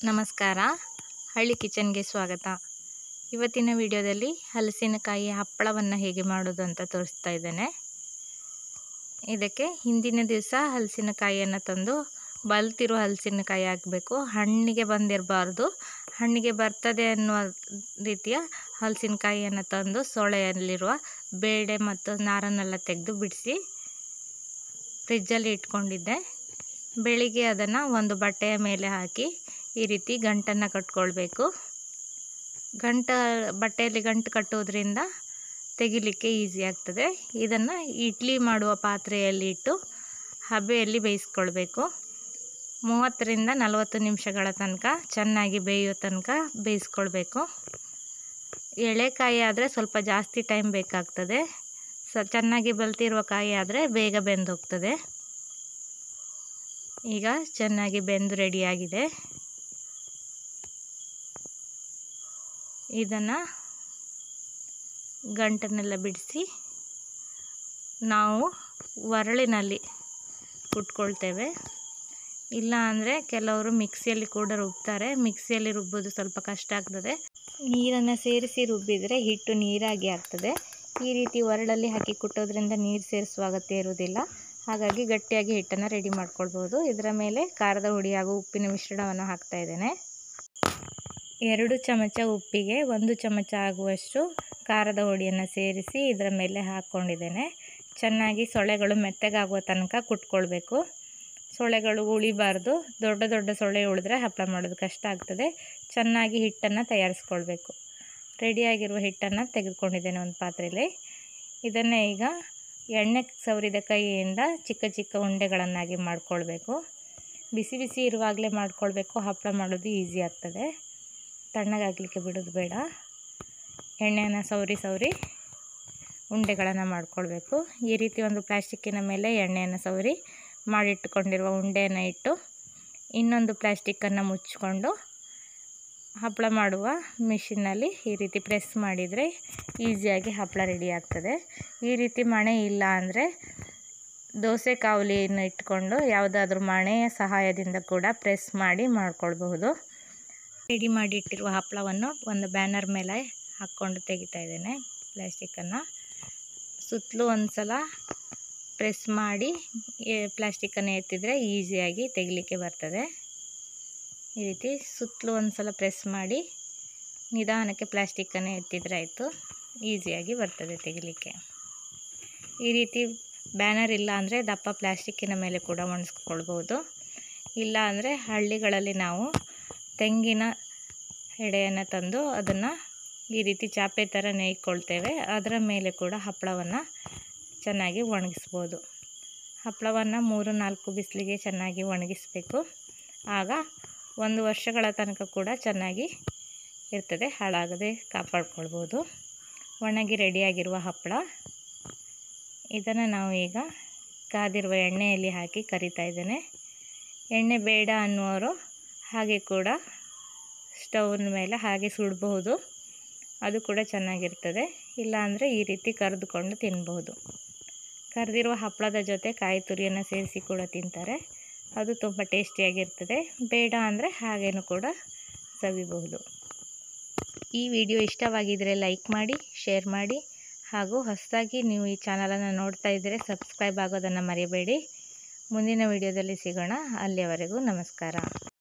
ನಮಸ್ಕಾರ ಹಳ್ಳಿ ಕಿಚನ್ಗೆ ಸ್ವಾಗತ ಇವತ್ತಿನ ವಿಡಿಯೋದಲ್ಲಿ ಹಲಸಿನಕಾಯಿ ಹಪ್ಪಳವನ್ನು ಹೇಗೆ ಮಾಡೋದು ಅಂತ ತೋರಿಸ್ತಾ ಇದ್ದೇನೆ ಇದಕ್ಕೆ ಹಿಂದಿನ ದಿವಸ ಹಲಸಿನಕಾಯಿಯನ್ನು ತಂದು ಬಲ್ತಿರೋ ಹಲಸಿನಕಾಯಿ ಹಾಕಬೇಕು ಹಣ್ಣಿಗೆ ಬಂದಿರಬಾರ್ದು ಹಣ್ಣಿಗೆ ಬರ್ತದೆ ಅನ್ನುವ ರೀತಿಯ ಹಲಸಿನಕಾಯಿಯನ್ನು ತಂದು ಸೊಳೆಯಲ್ಲಿರುವ ಬೇಳೆ ಮತ್ತು ನಾರನ್ನೆಲ್ಲ ತೆಗೆದು ಬಿಡಿಸಿ ಫ್ರಿಜ್ಜಲ್ಲಿ ಇಟ್ಕೊಂಡಿದ್ದೆ ಬೆಳಿಗ್ಗೆ ಅದನ್ನು ಒಂದು ಬಟ್ಟೆಯ ಮೇಲೆ ಹಾಕಿ ಈ ರೀತಿ ಗಂಟನ್ನು ಕಟ್ಕೊಳ್ಬೇಕು ಗಂಟ ಬಟ್ಟೆಯಲ್ಲಿ ಗಂಟು ಕಟ್ಟೋದ್ರಿಂದ ತೆಗಿಲಿಕ್ಕೆ ಈಸಿ ಆಗ್ತದೆ ಇದನ್ನು ಇಡ್ಲಿ ಮಾಡುವ ಪಾತ್ರೆಯಲ್ಲಿ ಇಟ್ಟು ಹಬೆಯಲ್ಲಿ ಬೇಯಿಸ್ಕೊಳ್ಬೇಕು ಮೂವತ್ತರಿಂದ ನಲವತ್ತು ನಿಮಿಷಗಳ ತನಕ ಚೆನ್ನಾಗಿ ಬೇಯೋ ತನಕ ಬೇಯಿಸ್ಕೊಳ್ಬೇಕು ಎಳೆಕಾಯಿ ಆದರೆ ಸ್ವಲ್ಪ ಜಾಸ್ತಿ ಟೈಮ್ ಬೇಕಾಗ್ತದೆ ಸ ಚೆನ್ನಾಗಿ ಬಲ್ತಿರುವ ಕಾಯಿ ಆದರೆ ಬೇಗ ಬೆಂದೋಗ್ತದೆ ಈಗ ಚೆನ್ನಾಗಿ ಬೆಂದು ರೆಡಿಯಾಗಿದೆ ಇದನ್ನು ಗಂಟನ್ನೆಲ್ಲ ಬಿಡಿಸಿ ನಾವು ಒರಳಿನಲ್ಲಿ ಕುಟ್ಕೊಳ್ತೇವೆ ಇಲ್ಲ ಅಂದರೆ ಕೆಲವರು ಮಿಕ್ಸಿಯಲ್ಲಿ ಕೂಡ ರುಬ್ತಾರೆ ಮಿಕ್ಸಿಯಲ್ಲಿ ರುಬ್ಬೋದು ಸ್ವಲ್ಪ ಕಷ್ಟ ಆಗ್ತದೆ ನೀರನ್ನು ಸೇರಿಸಿ ರುಬ್ಬಿದರೆ ಹಿಟ್ಟು ನೀರಾಗಿ ಆಗ್ತದೆ ಈ ರೀತಿ ಒರಳಲ್ಲಿ ಹಾಕಿ ಕುಟ್ಟೋದ್ರಿಂದ ನೀರು ಸೇರಿಸುವ ಅಗತ್ಯ ಇರುವುದಿಲ್ಲ ಹಾಗಾಗಿ ಗಟ್ಟಿಯಾಗಿ ಹಿಟ್ಟನ್ನು ರೆಡಿ ಮಾಡ್ಕೊಳ್ಬೋದು ಇದರ ಮೇಲೆ ಖಾರದ ಹುಡಿ ಹಾಗೂ ಉಪ್ಪಿನ ಮಿಶ್ರಣವನ್ನು ಹಾಕ್ತಾ ಇದ್ದೇನೆ ಎರಡು ಚಮಚ ಉಪ್ಪಿಗೆ ಒಂದು ಚಮಚ ಆಗುವಷ್ಟು ಖಾರದ ಹುಡಿಯನ್ನು ಸೇರಿಸಿ ಇದರ ಮೇಲೆ ಹಾಕ್ಕೊಂಡಿದ್ದೇನೆ ಚೆನ್ನಾಗಿ ಸೊಳೆಗಳು ಮೆತ್ತಗಾಗುವ ತನಕ ಕುಟ್ಕೊಳ್ಬೇಕು ಸೊಳೆಗಳು ಉಳಿಬಾರ್ದು ದೊಡ್ಡ ದೊಡ್ಡ ಸೊಳ್ಳೆ ಉಳಿದ್ರೆ ಹಪ್ಪಳ ಮಾಡೋದು ಕಷ್ಟ ಆಗ್ತದೆ ಚೆನ್ನಾಗಿ ಹಿಟ್ಟನ್ನು ತಯಾರಿಸ್ಕೊಳ್ಬೇಕು ರೆಡಿಯಾಗಿರುವ ಹಿಟ್ಟನ್ನು ತೆಗೆದುಕೊಂಡಿದ್ದೇನೆ ಒಂದು ಪಾತ್ರೆಯಲ್ಲಿ ಇದನ್ನೇ ಈಗ ಎಣ್ಣೆ ಸವರಿದ ಕೈಯಿಂದ ಚಿಕ್ಕ ಚಿಕ್ಕ ಉಂಡೆಗಳನ್ನಾಗಿ ಮಾಡ್ಕೊಳ್ಬೇಕು ಬಿಸಿ ಬಿಸಿ ಇರುವಾಗಲೇ ಮಾಡ್ಕೊಳ್ಬೇಕು ಹಪ್ಪಳ ಮಾಡೋದು ಈಸಿ ಆಗ್ತದೆ ತಣ್ಣಗಾಗಲಿಕ್ಕೆ ಬಿಡೋದು ಬೇಡ ಎಣ್ಣೆಯನ್ನು ಸವರಿ ಸವರಿ ಉಂಡೆಗಳನ್ನು ಮಾಡ್ಕೊಳ್ಬೇಕು ಈ ರೀತಿ ಒಂದು ಪ್ಲಾಸ್ಟಿಕ್ಕಿನ ಮೇಲೆ ಎಣ್ಣೆಯನ್ನು ಸವರಿ ಮಾಡಿಟ್ಟುಕೊಂಡಿರುವ ಉಂಡೆಯನ್ನು ಇಟ್ಟು ಇನ್ನೊಂದು ಪ್ಲಾಸ್ಟಿಕ್ಕನ್ನು ಮುಚ್ಚಿಕೊಂಡು ಹಪ್ಪಳ ಮಾಡುವ ಮಿಷಿನಲ್ಲಿ ಈ ರೀತಿ ಪ್ರೆಸ್ ಮಾಡಿದರೆ ಈಸಿಯಾಗಿ ಹಪ್ಪಳ ರೆಡಿ ಆಗ್ತದೆ ಈ ರೀತಿ ಮಣೆ ಇಲ್ಲ ಅಂದರೆ ದೋಸೆ ಕಾವಲಿಯನ್ನು ಇಟ್ಕೊಂಡು ಯಾವುದಾದ್ರೂ ಮಣೆಯ ಸಹಾಯದಿಂದ ಕೂಡ ಪ್ರೆಸ್ ಮಾಡಿ ಮಾಡ್ಕೊಳ್ಬಹುದು ರೆಡಿ ಮಾಡಿಟ್ಟಿರುವ ಹಪ್ಪಳವನ್ನು ಒಂದು ಬ್ಯಾನರ್ ಮೇಲೆ ಹಾಕ್ಕೊಂಡು ತೆಗಿತಾ ಇದ್ದೇನೆ ಪ್ಲಾಸ್ಟಿಕ್ಕನ್ನು ಸುತ್ತಲೂ ಒಂದು ಸಲ ಪ್ರೆಸ್ ಮಾಡಿ ಪ್ಲಾಸ್ಟಿಕ್ಕನ್ನು ಎತ್ತಿದರೆ ಈಸಿಯಾಗಿ ತೆಗಿಲಿಕ್ಕೆ ಬರ್ತದೆ ಈ ರೀತಿ ಸುತ್ತಲೂ ಒಂದು ಸಲ ಪ್ರೆಸ್ ಮಾಡಿ ನಿಧಾನಕ್ಕೆ ಪ್ಲಾಸ್ಟಿಕ್ಕನ್ನು ಎತ್ತಿದರೆ ಆಯಿತು ಈಸಿಯಾಗಿ ಬರ್ತದೆ ತೆಗಿಲಿಕ್ಕೆ ಈ ರೀತಿ ಬ್ಯಾನರ್ ಇಲ್ಲ ಅಂದರೆ ದಪ್ಪ ಪ್ಲಾಸ್ಟಿಕ್ಕಿನ ಮೇಲೆ ಕೂಡ ಒಣಗಿಸ್ಕೊಳ್ಬೋದು ಇಲ್ಲ ಅಂದರೆ ಹಳ್ಳಿಗಳಲ್ಲಿ ನಾವು ತೆಂಗಿನ ಎಡೆಯನ್ನು ತಂದು ಅದನ್ನು ಈ ರೀತಿ ಚಾಪೆ ಥರ ನೇಯ್ಕೊಳ್ತೇವೆ ಅದರ ಮೇಲೆ ಕೂಡ ಹಪ್ಪಳವನ್ನು ಚೆನ್ನಾಗಿ ಒಣಗಿಸ್ಬೋದು ಹಪ್ಪಳವನ್ನು ಮೂರು ನಾಲ್ಕು ಬಿಸಿಲಿಗೆ ಚೆನ್ನಾಗಿ ಒಣಗಿಸಬೇಕು ಆಗ ಒಂದು ವರ್ಷಗಳ ತನಕ ಕೂಡ ಚೆನ್ನಾಗಿ ಇರ್ತದೆ ಹಾಳಾಗದೆ ಕಾಪಾಡ್ಕೊಳ್ಬೋದು ಒಣಗಿ ರೆಡಿಯಾಗಿರುವ ಹಪ್ಪಳ ಇದನ್ನು ನಾವು ಈಗ ಕಾದಿರುವ ಎಣ್ಣೆಯಲ್ಲಿ ಹಾಕಿ ಕರಿತಾ ಇದ್ದೇನೆ ಎಣ್ಣೆ ಬೇಡ ಅನ್ನುವರು ಹಾಗೆ ಕೂಡ ಸ್ಟವ್ನ ಮೇಲೆ ಹಾಗೆ ಸುಡಬಹುದು ಅದು ಕೂಡ ಚೆನ್ನಾಗಿರ್ತದೆ ಇಲ್ಲಾಂದರೆ ಈ ರೀತಿ ಕರೆದುಕೊಂಡು ತಿನ್ಬಹುದು ಕರೆದಿರುವ ಹಪ್ಪಳದ ಜೊತೆ ಕಾಯಿ ತುರಿಯನ್ನು ಸೇರಿಸಿ ಕೂಡ ತಿಂತಾರೆ ಅದು ತುಂಬ ಟೇಸ್ಟಿಯಾಗಿರ್ತದೆ ಬೇಡ ಅಂದರೆ ಹಾಗೇನೂ ಕೂಡ ಸವಿಬಹುದು ಈ ವಿಡಿಯೋ ಇಷ್ಟವಾಗಿದ್ದರೆ ಲೈಕ್ ಮಾಡಿ ಶೇರ್ ಮಾಡಿ ಹಾಗೂ ಹೊಸದಾಗಿ ನೀವು ಈ ಚಾನಲನ್ನು ನೋಡ್ತಾ ಇದ್ದರೆ ಸಬ್ಸ್ಕ್ರೈಬ್ ಆಗೋದನ್ನು ಮರಿಬೇಡಿ ಮುಂದಿನ ವಿಡಿಯೋದಲ್ಲಿ ಸಿಗೋಣ ಅಲ್ಲಿಯವರೆಗೂ ನಮಸ್ಕಾರ